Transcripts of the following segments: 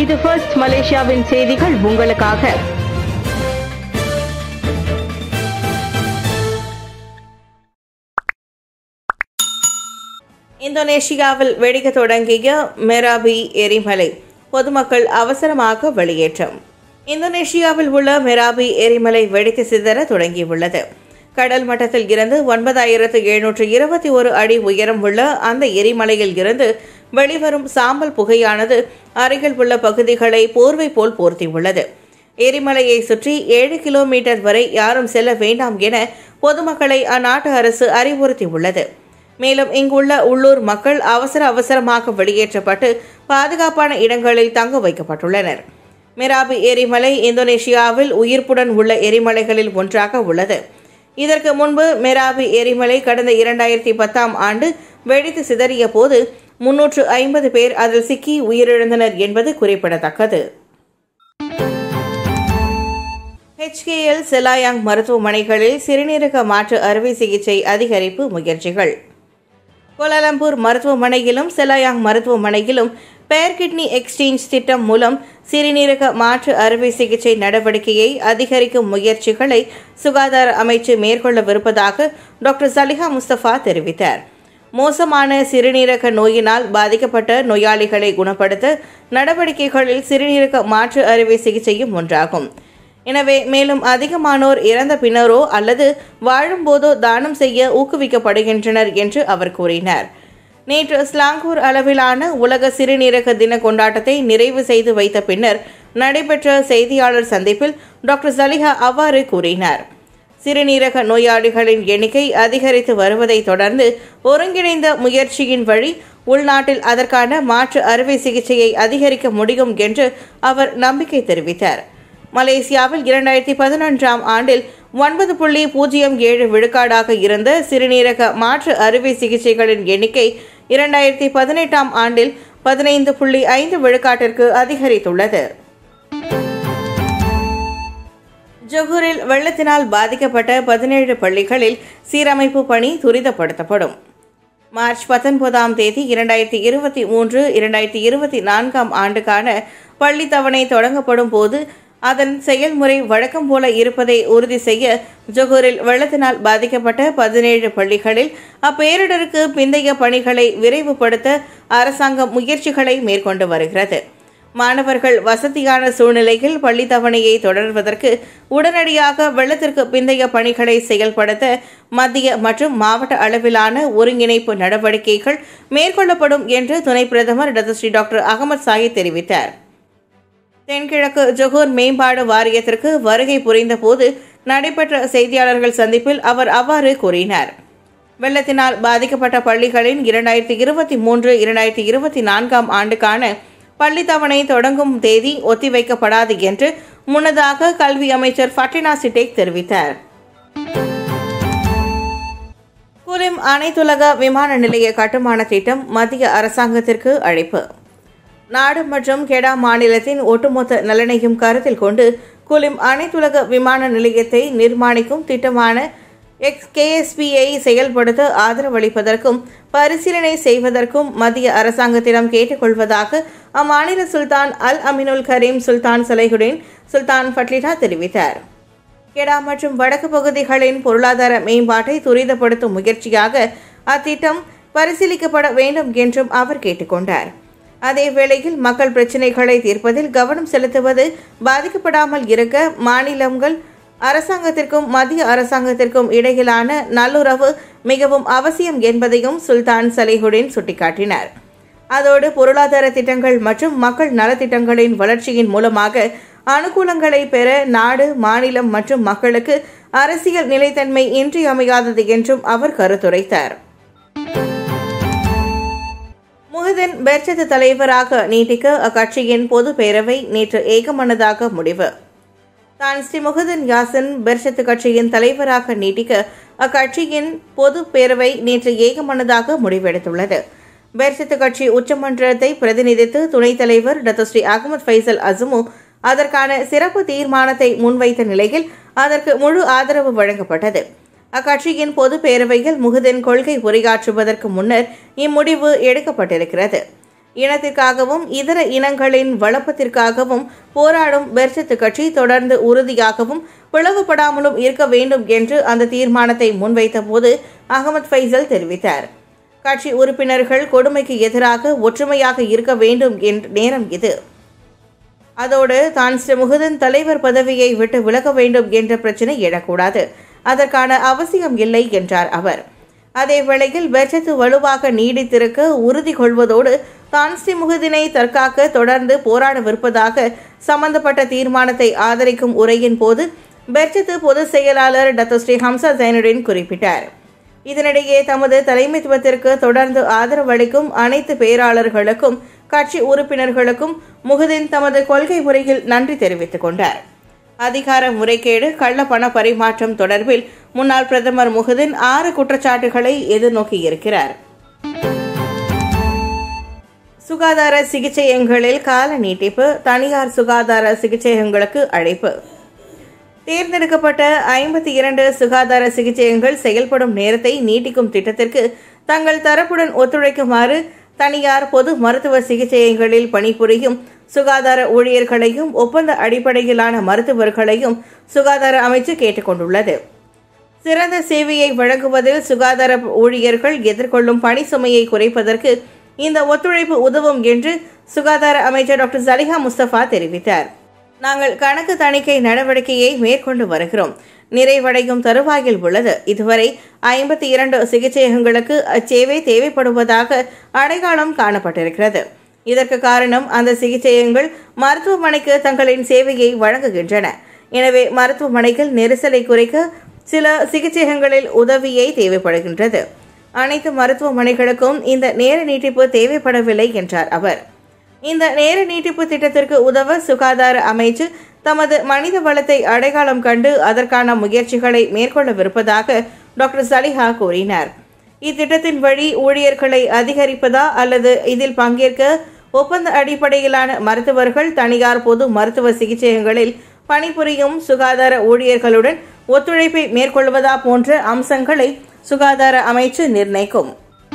இது ஃபர்ஸ்ட் மலேசியாவின் செய்திகள் உங்களுக்காக இந்தோனேஷியாவில் வெடிக்க தொடங்கிய மெராபி எரிமலை பொதுமக்கள் அவசரமாக வெளியேற்றம் இந்தோனேஷியாவில் உள்ள மெராபி எரிமலை வெடித்து சிதற தொடங்கியுள்ளது கடல் மட்டத்தில் இருந்து ஒன்பதாயிரத்து எழுநூற்று இருபத்தி ஒரு அடி உயரம் உள்ள அந்த எரிமலையில் இருந்து வெளிவரும் சாம்பல் புகையானது அருகில் உள்ள பகுதிகளை போர்வை போல் போர்த்தியுள்ளது எரிமலையை சுற்றி ஏழு கிலோமீட்டர் வரை யாரும் செல்ல வேண்டாம் என பொதுமக்களை அந்நாட்டு அரசு அறிவுறுத்தியுள்ளது மேலும் இங்குள்ள உள்ளூர் மக்கள் அவசர அவசரமாக வெளியேற்றப்பட்டு பாதுகாப்பான இடங்களில் தங்க வைக்கப்பட்டுள்ளனர் மிராபி எரிமலை இந்தோனேஷியாவில் உயிர்ப்புடன் உள்ள எரிமலைகளில் ஒன்றாக உள்ளது இதற்கு முன்பு மெராபி எரிமலை கடந்த இரண்டாயிரத்தி பத்தாம் ஆண்டு வெடித்து சிதறிய போது முன்னூற்று ஐம்பது பேர் அதில் சிக்கி உயிரிழந்தனர் என்பது குறிப்பிடத்தக்கது ஹெச்கேஎல் செலாயாங் மருத்துவமனைகளில் சிறுநீரக மாற்று அறுவை சிகிச்சை அதிகரிப்பு முயற்சிகள் கோலாலம்பூர் மருத்துவமனையிலும் செலாயாங் மருத்துவமனையிலும் பேர் கிட்னி எக்ஸ்சேஞ்ச் திட்டம் மூலம் சிறுநீரக மாற்று அறுவை சிகிச்சை நடவடிக்கையை அதிகரிக்கும் முயற்சிகளை சுகாதார அமைச்சு மேற்கொள்ளவிருப்பதாக டாக்டர் சலிஹா முஸ்தபா தெரிவித்தார் மோசமான சிறுநீரக நோயினால் பாதிக்கப்பட்ட நோயாளிகளை குணப்படுத்த நடவடிக்கைகளில் சிறுநீரக மாற்று அறுவை சிகிச்சையும் ஒன்றாகும் எனவே மேலும் அதிகமானோர் இறந்த பின்னரோ அல்லது வாழும்போதோ தானம் செய்ய ஊக்குவிக்கப்படுகின்றனர் என்று அவர் கூறினார் நேற்று ஸ்லாங்கூர் அளவிலான உலக சிறுநீரக தின கொண்டாட்டத்தை நிறைவு செய்து வைத்த பின்னர் நடைபெற்ற செய்தியாளர் சந்திப்பில் டாக்டர் சலிஹா அவ்வாறு கூறினார் சிறுநீரக நோயாளிகளின் எண்ணிக்கை அதிகரித்து வருவதை தொடர்ந்து ஒருங்கிணைந்த முயற்சியின் வழி உள்நாட்டில் அதற்கான மாற்று அறுவை சிகிச்சையை அதிகரிக்க முடியும் என்று அவர் நம்பிக்கை தெரிவித்தார் மலேசியாவில் இரண்டாயிரத்தி பதினொன்றாம் ஆண்டில் ஒன்பது புள்ளி பூஜ்ஜியம் ஏழு விழுக்காடாக இருந்த சிறுநீரக மாற்று அறுவை சிகிச்சைகளின் எண்ணிக்கை இரண்டாயிரத்தி பதினெட்டாம் ஆண்டில் பதினைந்து புள்ளி ஐந்து விழுக்காட்டிற்கு அதிகரித்துள்ளது ஜொஹூரில் வெள்ளத்தினால் பாதிக்கப்பட்ட பதினேழு பள்ளிகளில் சீரமைப்பு பணி துரிதப்படுத்தப்படும் மார்ச் பத்தொன்பதாம் தேதி இரண்டாயிரத்தி இருபத்தி மூன்று இரண்டாயிரத்தி இருபத்தி நான்காம் ஆண்டுக்கான பள்ளி தவணை தொடங்கப்படும் போது அதன் செயல்முறை வழக்கம் போல இருப்பதை உறுதி செய்ய ஜொகூரில் வெள்ளத்தினால் பாதிக்கப்பட்ட பதினேழு பள்ளிகளில் அப்பேரிடருக்கு பிந்தைய பணிகளை விரைவுபடுத்த அரசாங்கம் முயற்சிகளை மேற்கொண்டு வருகிறது மாணவர்கள் வசதியான சூழ்நிலையில் பள்ளி தவணையை தொடர்வதற்கு உடனடியாக வெள்ளத்திற்கு பிந்தைய பணிகளை செயல்படுத்த மத்திய மற்றும் மாவட்ட அளவிலான ஒருங்கிணைப்பு நடவடிக்கைகள் மேற்கொள்ளப்படும் என்று துணை பிரதமர் டத்தஸ்ரீ டாக்டர் அகமது சாயித் தெரிவித்தார் தென்கிழக்கு ஜொகூர் மேம்பாடு வாரியத்திற்கு வருகை புரிந்த போது நடைபெற்ற செய்தியாளர்கள் சந்திப்பில் அவர் அவ்வாறு கூறினார் வெள்ளத்தினால் பாதிக்கப்பட்ட பள்ளிகளின் இரண்டாயிரத்தி இருபத்தி மூன்று இரண்டாயிரத்தி இருபத்தி நான்காம் ஆண்டுக்கான பள்ளி தவணை தொடங்கும் தேதி ஒத்திவைக்கப்படாது என்று முன்னதாக கல்வி அமைச்சர் ஃபட்டினா சிட்டேக் தெரிவித்தார் குலிம் அனைத்துலக விமான நிலைய கட்டுமான திட்டம் மத்திய அரசாங்கத்திற்கு அழைப்பு நாடு மற்றும் கெடா மாநிலத்தின் ஒட்டுமொத்த நலனையும் கருத்தில் கொண்டு குலிம் அனைத்துலக விமான நிலையத்தை நிர்மாணிக்கும் திட்டமான எக்ஸ் கேஎஸ்பியை செயல்படுத்த ஆதரவளிப்பதற்கும் பரிசீலனை செய்வதற்கும் மத்திய அரசாங்கத்திடம் கேட்டுக்கொள்வதாக அம்மாநில சுல்தான் அல் அமினுல் கரீம் சுல்தான் சலைஹுடின் சுல்தான் ஃபட்லிடா தெரிவித்தார் கெடா மற்றும் வடக்கு பகுதிகளின் பொருளாதார மேம்பாட்டை துரிதப்படுத்தும் முயற்சியாக அத்திட்டம் பரிசீலிக்கப்பட வேண்டும் என்றும் அவர் கேட்டுக்கொண்டார் அதே வேளையில் மக்கள் பிரச்சினைகளை தீர்ப்பதில் கவனம் செலுத்துவது பாதிக்கப்படாமல் இருக்க மாநிலங்கள் அரசாங்கத்திற்கும் மத்திய அரசாங்கத்திற்கும் இடையிலான நல்லுறவு மிகவும் அவசியம் என்பதையும் சுல்தான் சலிஹுடின் சுட்டிக்காட்டினார் அதோடு பொருளாதார திட்டங்கள் மற்றும் மக்கள் நலத்திட்டங்களின் வளர்ச்சியின் மூலமாக அனுகூலங்களை பெற நாடு மாநிலம் மற்றும் மக்களுக்கு அரசியல் நிலைத்தன்மை இன்றியமையாதது என்றும் அவர் கருத்துரைத்தார் முஹிதின் பெர்ச்சத் தலைவராக நீட்டிக்க அக்கட்சியின் பொது பேரவை நேற்று ஏகமனதாக முடிவு தான் ஸ்ரீ முகதன் யாசின் பெர்ஷத் கட்சியின் தலைவராக நீட்டிக்க அக்கட்சியின் பொது பேரவை நேற்று ஏகமனதாக முடிவெடுத்துள்ளது பெர்ஷத் கட்சி உச்சமன்றத்தை பிரதிநிதித்து துணைத் தலைவர் டத்தஸ்ரீ அகமது ஃபைசல் அசுமு அதற்கான சிறப்பு தீர்மானத்தை முன்வைத்த நிலையில் அதற்கு முழு ஆதரவு வழங்கப்பட்டது அக்கட்சியின் பொது பேரவையில் முகுதின் கொள்கை உரையாற்றுவதற்கு முன்னர் இம்முடிவு எடுக்கப்பட்டிருக்கிறது இனத்திற்காகவும் இதர இனங்களின் வளப்பத்திற்காகவும் போராடும் பெர்சத்து கட்சி தொடர்ந்து உறுதியாகவும் பிளவுபடாமலும் இருக்க வேண்டும் என்று அந்த தீர்மானத்தை முன்வைத்த போது அகமது ஃபைசல் தெரிவித்தார் கட்சி உறுப்பினர்கள் கொடுமைக்கு எதிராக ஒற்றுமையாக இருக்க வேண்டும் என்ற நேரம் இது அதோடு தான் ஸ்ரீ முகுதன் தலைவர் பதவியை விட்டு விலக வேண்டும் என்ற பிரச்சனை எழக்கூடாது அதற்கான அவசியம் இல்லை என்றார் அவர் அதே வேளையில் பெர்ஜத்து வலுவாக நீடித்திருக்க உறுதி கொள்வதோடு தான் ஸ்ரீ முகுதினை தற்காக்க தொடர்ந்து போராடவிருப்பதாக சம்பந்தப்பட்ட தீர்மானத்தை ஆதரிக்கும் உரையின் போது பெர்ஜத்து பொதுச் செயலாளர் டத்தோ ஸ்ரீ ஹம்சா ஜைனுடன் குறிப்பிட்டார் இதனிடையே தமது தலைமைத்துவத்திற்கு தொடர்ந்து ஆதரவளிக்கும் அனைத்து பேராளர்களுக்கும் கட்சி உறுப்பினர்களுக்கும் முகுதின் தமது கொள்கை முறையில் நன்றி தெரிவித்துக் கொண்டார் அதிகார முறைகேடு கள்ள பண பரிமாற்றம் தொடர்பில் முன்னாள் பிரதமர் முகுதின் ஆறு குற்றச்சாட்டுகளை எதிர்நோக்கியிருக்கிறார் சுகாதார சிகிச்சையகங்களில் கால நீட்டிப்பு தனியார் சுகாதார சிகிச்சையகங்களுக்கு அழைப்பு தேர்ந்தெடுக்கப்பட்ட ஐம்பத்தி இரண்டு சுகாதார சிகிச்சையகங்கள் செயல்படும் நேரத்தை நீட்டிக்கும் திட்டத்திற்கு தங்கள் தரப்புடன் ஒத்துழைக்குமாறு தனியார் பொது மருத்துவ சிகிச்சையகங்களில் பணிபுரியும் சுகாதார ஊழியர்களையும் ஒப்பந்த அடிப்படையிலான மருத்துவர்களையும் சுகாதார அமைச்சு கேட்டுக்கொண்டுள்ளது சிறந்த சேவையை வழங்குவதில் சுகாதார ஊழியர்கள் எதிர்கொள்ளும் பணி சுமையை குறைப்பதற்கு இந்த ஒத்துழைப்பு உதவும் என்று சுகாதார அமைச்சர் டாக்டர் ஜலிஹா முஸ்தபா தெரிவித்தார் நாங்கள் கணக்கு தணிக்கை நடவடிக்கையை மேற்கொண்டு வருகிறோம் நிறைவடையும் தருவாயில் உள்ளது இதுவரை ஐம்பத்தி இரண்டு சிகிச்சையகங்களுக்கு அச்சேவை தேவைப்படுவதாக அடையாளம் காணப்பட்டிருக்கிறது இதற்கு காரணம் அந்த சிகிச்சையகங்கள் மருத்துவமனைக்கு தங்களின் சேவையை வழங்குகின்றன எனவே மருத்துவமனைகள் நெரிசலை குறைக்க சில சிகிச்சையகங்களில் உதவியை தேவைப்படுகின்றது அனைத்து மருத்துவமனைகளுக்கும் இந்த நேர நீட்டிப்பு தேவைப்படவில்லை என்றார் அவர் இந்த நேர நீட்டிப்பு திட்டத்திற்கு உதவ சுகாதார அமைச்சு தமது மனித வளத்தை அடையாளம் கண்டு அதற்கான முயற்சிகளை மேற்கொள்ளவிருப்பதாக டாக்டர் சலிஹா கூறினார் இத்திட்டத்தின் வழி ஊழியர்களை அதிகரிப்பதா அல்லது இதில் பங்கேற்க ஒப்பந்த அடிப்படையிலான மருத்துவர்கள் தனியார் பொது மருத்துவ சிகிச்சையகங்களில் பணிபுரியும் சுகாதார ஊழியர்களுடன் ஒத்துழைப்பை மேற்கொள்வதா போன்ற அம்சங்களை சுகாதார அமைச்சு நிர்ணயிக்கும்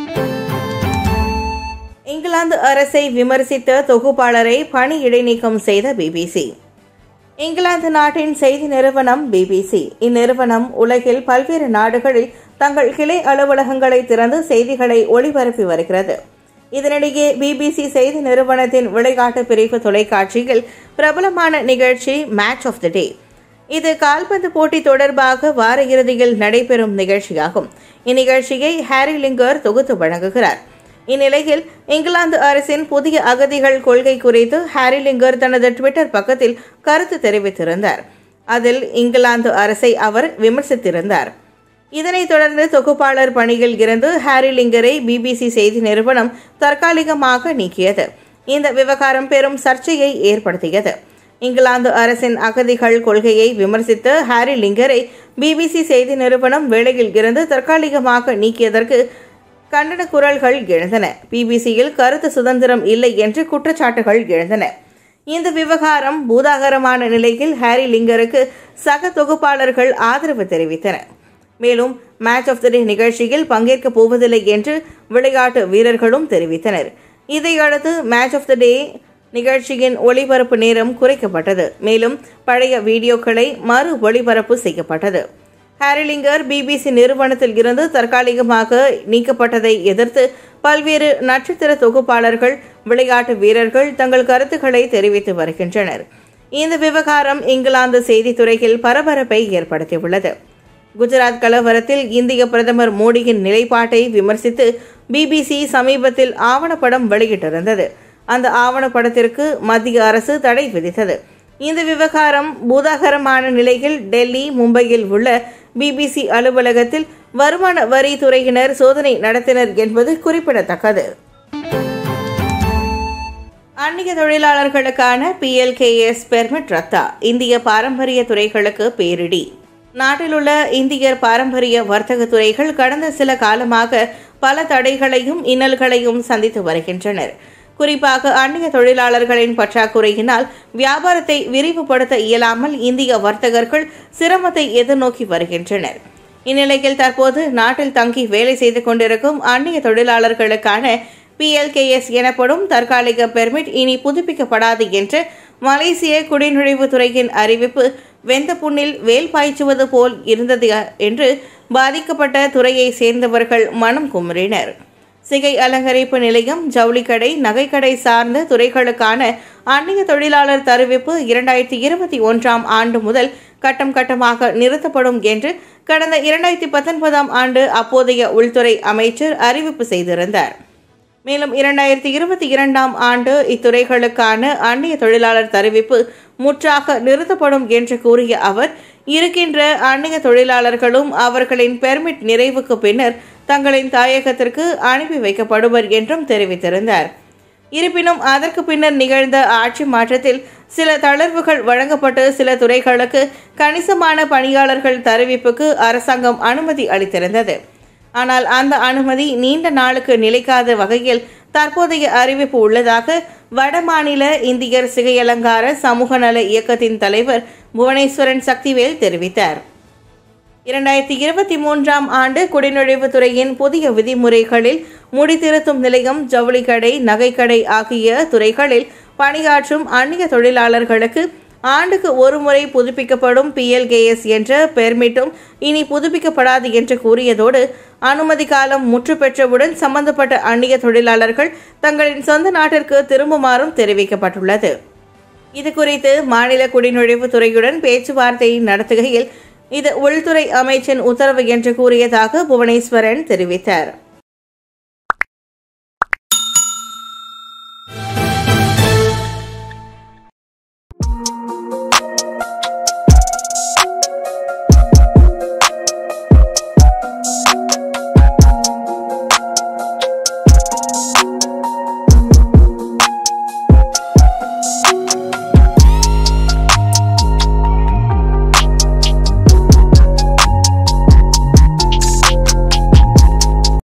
இங்கிலாந்து அரசை விமர்சித்த தொகுப்பாளரை பணி இடைநீக்கம் செய்த பிபிசி இங்கிலாந்து நாட்டின் செய்தி நிறுவனம் பிபிசி இந்நிறுவனம் உலகில் பல்வேறு நாடுகளில் தங்கள் கிளை அலுவலகங்களை திறந்து செய்திகளை ஒளிபரப்பி வருகிறது இதனிடையே பிபிசி செய்தி நிறுவனத்தின் விளையாட்டு பிரிவு தொலைக்காட்சியில் பிரபலமான நிகழ்ச்சி மேட்ச் ஆஃப் தி டே இது கால்பந்து போட்டி தொடர்பாக வார இறுதியில் நடைபெறும் நிகழ்ச்சியாகும் இந்நிகழ்ச்சியை ஹாரி லிங்கர் தொகுத்து வழங்குகிறார் இந்நிலையில் இங்கிலாந்து அரசின் புதிய அகதிகள் கொள்கை குறித்து ஹாரி லிங்கர் தனது ட்விட்டர் பக்கத்தில் கருத்து தெரிவித்திருந்தார் அதில் இங்கிலாந்து அரசை அவர் விமர்சித்திருந்தார் இதனைத் தொடர்ந்து தொகுப்பாளர் பணியில் இருந்து ஹாரி லிங்கரை பிபிசி செய்தி நிறுவனம் தற்காலிகமாக நீக்கியது இந்த விவகாரம் பெரும் சர்ச்சையை ஏற்படுத்தியது இங்கிலாந்து அரசின் அகதிகள் கொள்கையை விமர்சித்த ஹாரி லிங்கரை பிபிசி செய்தி நிறுவனம் வேலையில் இருந்து தற்காலிகமாக நீக்கியதற்கு கண்டன குரல்கள் எழுந்தன பிபிசியில் கருத்து சுதந்திரம் இல்லை என்று குற்றச்சாட்டுகள் எழுந்தன இந்த விவகாரம் பூதாகரமான நிலையில் ஹாரி லிங்கருக்கு சக தொகுப்பாளர்கள் ஆதரவு தெரிவித்தனர் மேலும் மேட்ச் ஆஃப் தி டே நிகழ்ச்சியில் பங்கேற்கப் போவதில்லை என்று விளையாட்டு வீரர்களும் தெரிவித்தனர் இதையடுத்து மேட்ச் ஆஃப் தி டே நிகழ்ச்சியின் ஒளிபரப்பு நேரம் குறைக்கப்பட்டது மேலும் பழைய வீடியோக்களை மறு ஒளிபரப்பு செய்யப்பட்டது ஹாரிலிங்கர் பிபிசி நிறுவனத்தில் இருந்து தற்காலிகமாக நீக்கப்பட்டதை எதிர்த்து பல்வேறு நட்சத்திர தொகுப்பாளர்கள் விளையாட்டு வீரர்கள் தங்கள் கருத்துக்களை தெரிவித்து வருகின்றனர் இந்த விவகாரம் இங்கிலாந்து செய்தித்துறையில் பரபரப்பை ஏற்படுத்தியுள்ளது குஜராத் கலவரத்தில் இந்திய பிரதமர் மோடியின் நிலைப்பாட்டை விமர்சித்து பிபிசி சமீபத்தில் ஆவணப்படம் வெளியிட்டிருந்தது அந்த ஆவணப்படத்திற்கு மத்திய அரசு தடை விதித்தது இந்த விவகாரம் பூதாகரமான நிலையில் டெல்லி மும்பையில் உள்ள பிபிசி அலுவலகத்தில் வருமான வரித்துறையினர் சோதனை நடத்தினர் என்பது குறிப்பிடத்தக்கது அந்நிய தொழிலாளர்களுக்கான பிஎல்கேஎஸ் பெர்மிட் ரத்தா இந்திய பாரம்பரிய துறைகளுக்கு பேரிடி நாட்டில் உள்ள இந்தியர் பாரம்பரிய வர்த்தக துறைகள் கடந்த சில காலமாக பல தடைகளையும் இன்னல்களையும் சந்தித்து வருகின்றனர் குறிப்பாக அந்நிய தொழிலாளர்களின் பற்றாக்குறையினால் வியாபாரத்தை விரிவுபடுத்த இயலாமல் இந்திய வர்த்தகர்கள் சிரமத்தை எதிர்நோக்கி வருகின்றனர் இந்நிலையில் தற்போது நாட்டில் தங்கி வேலை செய்து கொண்டிருக்கும் அந்நிய தொழிலாளர்களுக்கான பிஎல்கேஎஸ் எனப்படும் தற்காலிக பெர்மிட் இனி புதுப்பிக்கப்படாது என்று மலேசிய குடிநுழைவுத்துறையின் அறிவிப்பு வெந்த புண்ணில் வேல் பாய்ச்சுவது போல் இருந்தது என்று பாதிக்கப்பட்ட துறையை சேர்ந்தவர்கள் மனம் குமுறினர் சிகை அலங்கரிப்பு நிலையம் ஜவுளிக்கடை நகைக்கடை சார்ந்த துறைகளுக்கான அந்நிய தொழிலாளர் தருவிப்பு இரண்டாயிரத்தி இருபத்தி ஒன்றாம் ஆண்டு முதல் கட்டம் கட்டமாக நிறுத்தப்படும் என்று கடந்த இரண்டாயிரத்தி பத்தொன்பதாம் ஆண்டு அப்போதைய உள்துறை அமைச்சர் அறிவிப்பு செய்திருந்தார் மேலும் இரண்டாயிரத்தி இருபத்தி இரண்டாம் ஆண்டு இத்துறைகளுக்கான அந்நிய தொழிலாளர் தருவிப்பு முற்றாக நிறுத்தப்படும் என்று கூறிய அவர் இருக்கின்ற அந்நிய தொழிலாளர்களும் அவர்களின் பெர்மிட் நிறைவுக்கு பின்னர் தங்களின் தாயகத்திற்கு அனுப்பி வைக்கப்படுவர் என்றும் தெரிவித்திருந்தார் இருப்பினும் அதற்கு பின்னர் நிகழ்ந்த ஆட்சி மாற்றத்தில் சில தளர்வுகள் வழங்கப்பட்டு சில துறைகளுக்கு கணிசமான பணியாளர்கள் தருவிப்புக்கு அரசாங்கம் அனுமதி அளித்திருந்தது ஆனால் அந்த அனுமதி நீண்ட நாளுக்கு நிலைக்காத வகையில் தற்போதைய அறிவிப்பு உள்ளதாக வடமாநில இந்தியர் சிகையலங்கார சமூக நல இயக்கத்தின் தலைவர் புவனேஸ்வரன் சக்திவேல் தெரிவித்தார் இரண்டாயிரத்தி இருபத்தி மூன்றாம் ஆண்டு குடிநுழைவுத்துறையின் புதிய விதிமுறைகளில் முடித்திருத்தும் நிலையம் ஜவுளிக்கடை நகைக்கடை ஆகிய துறைகளில் பணியாற்றும் அந்நிய தொழிலாளர்களுக்கு ஆண்டுக்கு ஒருமுறை புதுப்பிக்கப்படும் பிஎல்கேஎஸ் என்ற பெர்மிட்டும் இனி புதுப்பிக்கப்படாது என்று கூறியதோடு அனுமதி காலம் முற்று பெற்றவுடன் சம்பந்தப்பட்ட அந்நிய தொழிலாளர்கள் தங்களின் சொந்த நாட்டிற்கு திரும்புமாறும் தெரிவிக்கப்பட்டுள்ளது இது குறித்து மாநில குடிநுழைவு துறையுடன் பேச்சுவார்த்தை நடத்துகையில் இது உள்துறை அமைச்சின் உத்தரவு என்று கூறியதாக புவனேஸ்வரன் தெரிவித்தார்